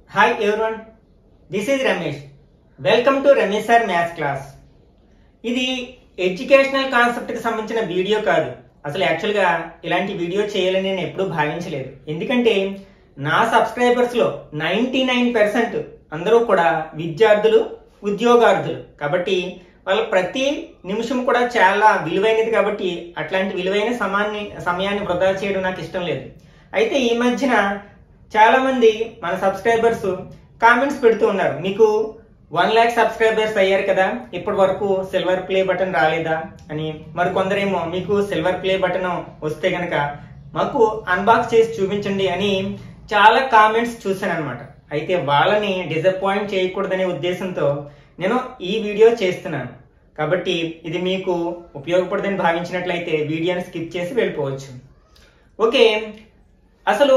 hi everyone this is Ramesh welcome to Ramesh sir maths class ఇది educational కాన్సెప్ట్కి సంబంధించిన video కాదు అసలు యాక్చువల్గా ఇలాంటి వీడియో చేయాలని నేను ఎప్పుడూ భావించలేదు ఎందుకంటే నా సబ్స్క్రైబర్స్లో నైంటీ నైన్ పర్సెంట్ అందరూ కూడా విద్యార్థులు ఉద్యోగార్థులు కాబట్టి వాళ్ళ ప్రతి నిమిషం కూడా చాలా విలువైనది కాబట్టి అట్లాంటి విలువైన సమాన్ని సమయాన్ని వృధా చేయడం నాకు ఇష్టం లేదు అయితే ఈ మధ్యన చాలా మంది మన సబ్స్క్రైబర్స్ కామెంట్స్ పెడుతూ ఉన్నారు మీకు వన్ ల్యాక్ సబ్స్క్రైబర్స్ అయ్యారు కదా ఇప్పటి వరకు సిల్వర్ ప్లే బటన్ రాలేదా అని మరి కొందరేమో మీకు సిల్వర్ ప్లే బటన్ వస్తే గనక మాకు అన్బాక్స్ చేసి చూపించండి అని చాలా కామెంట్స్ చూశాను అనమాట అయితే వాళ్ళని డిసప్పాయింట్ చేయకూడదనే ఉద్దేశంతో నేను ఈ వీడియో చేస్తున్నాను కాబట్టి ఇది మీకు ఉపయోగపడుతుందని భావించినట్లయితే వీడియోని స్కిప్ చేసి వెళ్ళిపోవచ్చు ఓకే అసలు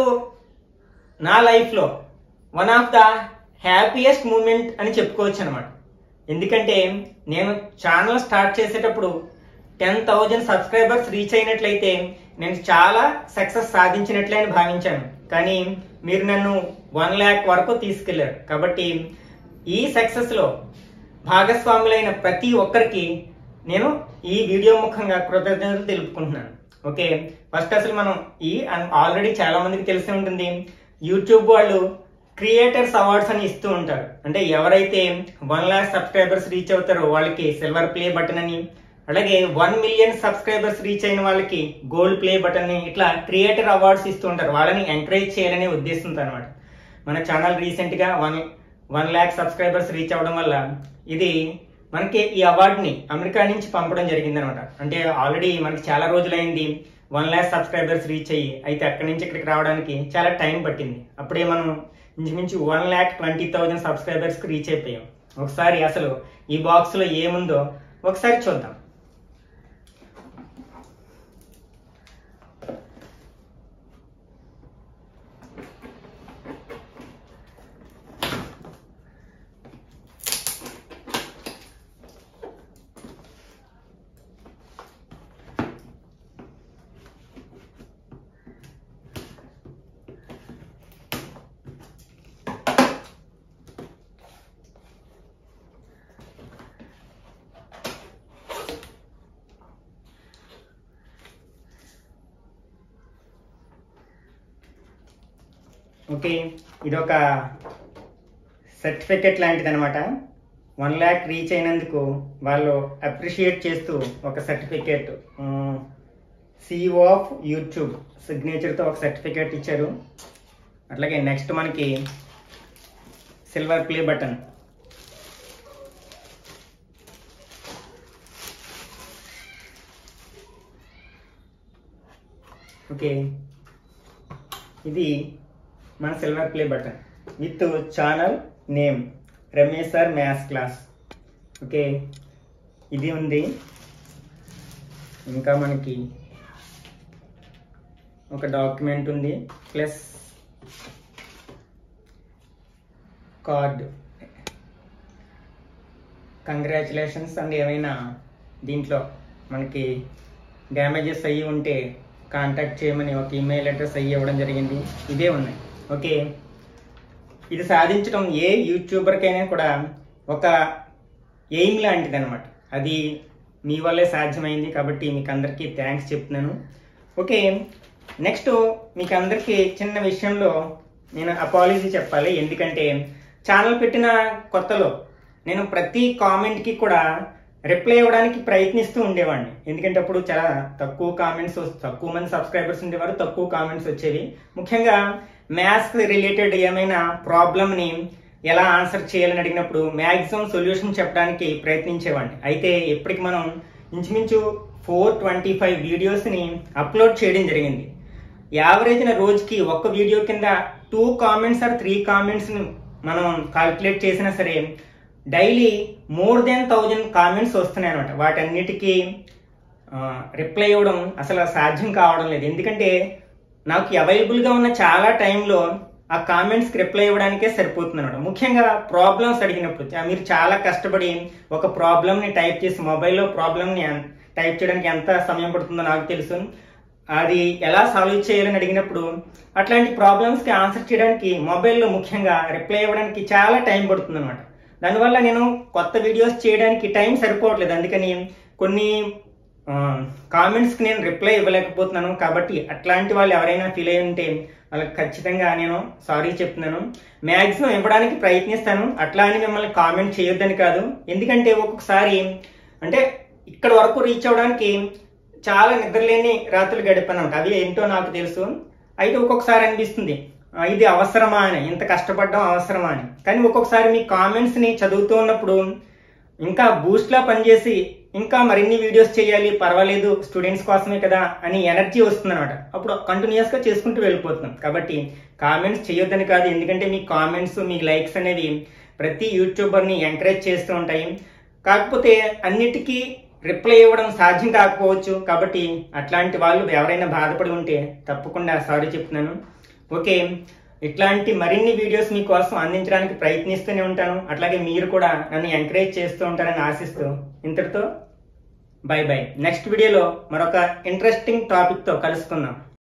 నా లైఫ్లో one of the happiest moment అని చెప్పుకోవచ్చు అనమాట ఎందుకంటే నేను ఛానల్ స్టార్ట్ చేసేటప్పుడు టెన్ థౌజండ్ సబ్స్క్రైబర్స్ రీచ్ అయినట్లయితే నేను చాలా సక్సెస్ సాధించినట్లే అని భావించాను కానీ మీరు నన్ను వన్ ల్యాక్ వరకు తీసుకెళ్లారు కాబట్టి ఈ సక్సెస్లో భాగస్వాములైన ప్రతి ఒక్కరికి నేను ఈ వీడియో ముఖంగా కృతజ్ఞతలు తెలుపుకుంటున్నాను ఓకే ఫస్ట్ అసలు మనం ఈ ఆల్రెడీ చాలా మందికి తెలిసి ఉంటుంది యూట్యూబ్ వాళ్ళు క్రియేటర్స్ అవార్డ్స్ అని ఇస్తూ ఉంటారు అంటే ఎవరైతే వన్ లాక్ సబ్స్క్రైబర్స్ రీచ్ అవుతారో వాళ్ళకి సిల్వర్ ప్లే బటన్ అని అలాగే వన్ మిలియన్ సబ్స్క్రైబర్స్ రీచ్ అయిన వాళ్ళకి గోల్డ్ ప్లే బటన్ అని ఇట్లా క్రియేటర్ అవార్డ్స్ ఇస్తూ ఉంటారు వాళ్ళని ఎంకరేజ్ చేయాలనే ఉద్దేశంతో అనమాట మన ఛానల్ రీసెంట్ గా one one lakh subscribers reach అవ్వడం వల్ల ఇది మనకి ఈ అవార్డుని అమెరికా నుంచి పంపడం జరిగింది అనమాట అంటే ఆల్రెడీ మనకి చాలా రోజులైంది వన్ ల్యాక్ సబ్స్క్రైబర్స్ రీచ్ అయ్యి అయితే అక్కడి నుంచి ఇక్కడికి రావడానికి చాలా టైం పట్టింది అప్పుడే మనం ఇంచుమించు వన్ ల్యాక్ ట్వంటీ థౌజండ్ సబ్స్క్రైబర్స్కి రీచ్ అయిపోయాం ఒకసారి అసలు ఈ బాక్స్లో ఏముందో ఒకసారి చూద్దాం ఓకే ఇది ఒక సర్టిఫికెట్ లాంటిది అనమాట వన్ ల్యాక్ రీచ్ అయినందుకు వాళ్ళు అప్రిషియేట్ చేస్తూ ఒక సర్టిఫికేట్ సిఇఓ ఆఫ్ యూట్యూబ్ సిగ్నేచర్తో ఒక సర్టిఫికేట్ ఇచ్చారు అట్లాగే నెక్స్ట్ మనకి సిల్వర్ ప్లే బటన్ ఓకే ఇది మన silver play button with channel name Ramesh sir maths class okay ఇది ఉంది ఇంకా మనకి ఒక డాక్యుమెంట్ ఉంది ప్లస్ కార్డ్ కంగ్రాచులేషన్స్ అండ్ ఏమైనా దీంట్లో మనకి డ్యామేజెస్ అయ్యి ఉంటే కాంటాక్ట్ చేయమని ఒక ఈమెయిల్ అడ్రస్ అయ్యి ఇవ్వడం జరిగింది ఇదే ఉన్నాయి ఓకే ఇది సాధించడం ఏ యూట్యూబర్కైనా కూడా ఒక ఎయిమ్ లాంటిది అనమాట అది మీ వల్లే సాధ్యమైంది కాబట్టి మీకు అందరికీ థ్యాంక్స్ చెప్తున్నాను ఓకే నెక్స్ట్ మీకు అందరికీ చిన్న విషయంలో నేను అపాలజీ చెప్పాలి ఎందుకంటే ఛానల్ పెట్టిన కొత్తలో నేను ప్రతి కామెంట్కి కూడా రిప్లై ఇవ్వడానికి ప్రయత్నిస్తూ ఉండేవాడిని ఎందుకంటే అప్పుడు చాలా తక్కువ కామెంట్స్ తక్కువ మంది సబ్స్క్రైబర్స్ ఉండేవారు తక్కువ కామెంట్స్ వచ్చేవి ముఖ్యంగా మ్యాథ్స్ రిలేటెడ్ ఏమైనా ప్రాబ్లమ్ని ఎలా ఆన్సర్ చేయాలని అడిగినప్పుడు మ్యాక్సిమం సొల్యూషన్ చెప్పడానికి ప్రయత్నించేవాడిని అయితే ఇప్పటికి మనం ఇంచుమించు ఫోర్ ట్వంటీ ఫైవ్ వీడియోస్ని అప్లోడ్ చేయడం జరిగింది యావరేజ్న రోజుకి ఒక్క వీడియో కింద టూ కామెంట్స్ ఆర్ త్రీ కామెంట్స్ని మనం కాల్కులేట్ చేసినా సరే daily more than thousand comments వస్తున్నాయి అనమాట వాటన్నిటికీ రిప్లై ఇవ్వడం అసలు సాధ్యం కావడం లేదు ఎందుకంటే నాకు అవైలబుల్గా ఉన్న చాలా టైంలో ఆ కామెంట్స్కి రిప్లై ఇవ్వడానికే సరిపోతుంది అనమాట ముఖ్యంగా ప్రాబ్లమ్స్ అడిగినప్పుడు మీరు చాలా కష్టపడి ఒక ప్రాబ్లమ్ని టైప్ చేసి మొబైల్లో ప్రాబ్లమ్ని టైప్ చేయడానికి ఎంత సమయం పడుతుందో నాకు తెలుసు అది ఎలా సాల్వ్ చేయాలని అడిగినప్పుడు అట్లాంటి ప్రాబ్లమ్స్కి ఆన్సర్ చేయడానికి మొబైల్లో ముఖ్యంగా రిప్లై ఇవ్వడానికి చాలా టైం పడుతుంది అనమాట దానివల్ల నేను కొత్త వీడియోస్ చేయడానికి టైం సరిపోవట్లేదు అందుకని కొన్ని కామెంట్స్కి నేను రిప్లై ఇవ్వలేకపోతున్నాను కాబట్టి అట్లాంటి వాళ్ళు ఎవరైనా ఫీల్ అయి ఉంటే వాళ్ళకి ఖచ్చితంగా నేను సారీ చెప్తున్నాను మ్యాక్సిమం ఇవ్వడానికి ప్రయత్నిస్తాను అట్లా అని మిమ్మల్ని కామెంట్ చేయొద్దని కాదు ఎందుకంటే ఒక్కొక్కసారి అంటే ఇక్కడ వరకు రీచ్ అవ్వడానికి చాలా నిద్రలేని రాత్రులు గడిపాను అవి ఏంటో నాకు తెలుసు అయితే ఒక్కొక్కసారి అనిపిస్తుంది "ఆ, ఇది అవసరమా అని ఇంత కష్టపడడం అవసరమా అని కానీ ఒక్కొక్కసారి మీ కామెంట్స్ని చదువుతూ ఉన్నప్పుడు ఇంకా బూస్ట్లా పనిచేసి ఇంకా మరిన్ని వీడియోస్ చేయాలి పర్వాలేదు స్టూడెంట్స్ కోసమే కదా అని ఎనర్జీ వస్తుంది అనమాట అప్పుడు కంటిన్యూస్గా చేసుకుంటూ వెళ్ళిపోతున్నాం కాబట్టి కామెంట్స్ చేయొద్దని కాదు ఎందుకంటే మీ కామెంట్స్ మీ లైక్స్ అనేవి ప్రతి యూట్యూబర్ని ఎంకరేజ్ చేస్తూ ఉంటాయి కాకపోతే అన్నిటికీ రిప్లై ఇవ్వడం సాధ్యం కాకపోవచ్చు కాబట్టి అట్లాంటి వాళ్ళు ఎవరైనా బాధపడి ఉంటే తప్పకుండా సారీ చెప్తున్నాను ఓకే ఇట్లాంటి మరిన్ని వీడియోస్ మీకోసం అందించడానికి ప్రయత్నిస్తూనే ఉంటాను అట్లాగే మీరు కూడా నన్ను ఎంకరేజ్ చేస్తూ ఉంటారని ఆశిస్తూ ఇంతటితో బై బై నెక్స్ట్ వీడియోలో మరొక ఇంట్రెస్టింగ్ టాపిక్తో కలుసుకుందాం